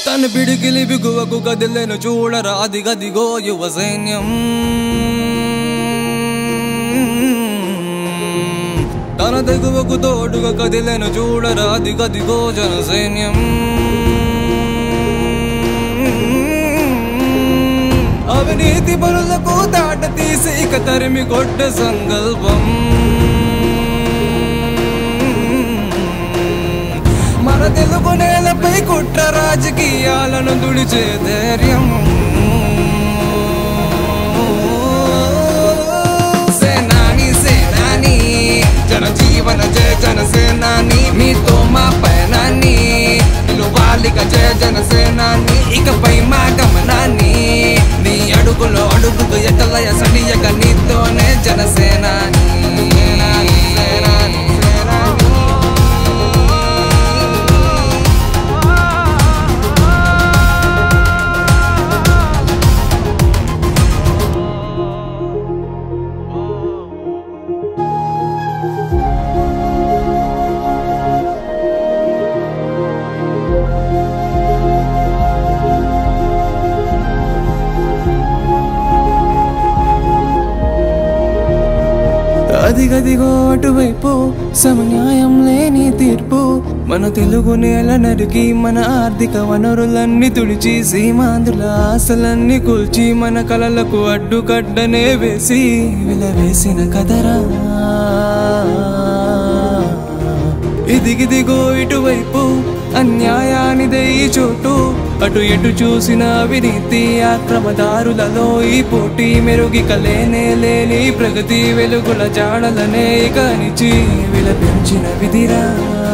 తన పిడికిలి బిగువకు కదిలేను చూడరా అది గదిగో యువ సైన్యం తన దిగువకు తోడుగా కదిలేను చూడరా అది గదిగో జన సైన్యం అవినీతి పరులకు దాట తీసి ఇక తరిమి కొట్ట సంకల్పం మన తెలుగు నేలపై కుట్ర రాజకీయాలను దుడిచే ధైర్యం సేనాని సేనాని జనజీవన జయ జన సేనాని మీతో మా పయనాన్ని నిలువాలిక జయ జన సేనాని ఇకపై మా గమనాన్ని నీ అడుగులో అడుగుకు ఎటలయ సడియక నీతోనే జనసేనాని సేనాని సేనాని సేనాని అదిగదిగో అటువైపు సమన్యాయం లేని తీర్పు మన తెలుగు నేల నరికి మన ఆర్థిక వనరులన్నీ తుడిచి సీమాంధ్రుల ఆశలన్నీ కూల్చి మన కలలకు అడ్డుకడ్డనే వేసి విలవేసిన కదరా ఇదిగిదిగో ఇటువైపు అన్యాయానిదే ఈ చోటు అటు ఎటు చూసిన అవినీతి ఆక్రమదారులలో ఈ పోటీ మెరుగిక లేనే లేని ప్రగతి వెలుగుల జాడలనే కానిచి విలపించిన విధిరా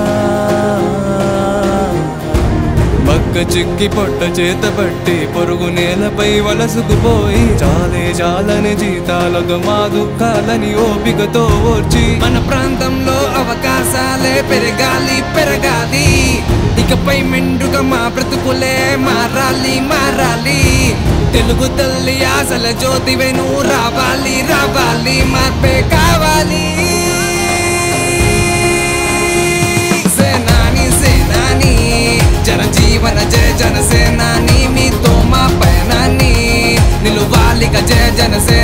మక్క చిక్కి పొట్ట చేత పట్టి పొరుగు నేలపై వలసుకుపోయి చాలే చాలని జీతాలతో మా దుఃఖాలని ఓపికతో ఓర్చి మన ప్రాంతంలో అవకాశాలే పెరగాలి పెరగాలి ఇకపై మెండుగా మా బ్రతుకులే మారాలి మారాలి తెలుగు తల్లి ఆశల జ్యోతి వెను రావాలి రావాలి మార్పే కావాలి సేనాని సేనాని జనజీవన జయ జన సేనాని మీతో మా పయనాన్ని నిలువాలిక జయ జన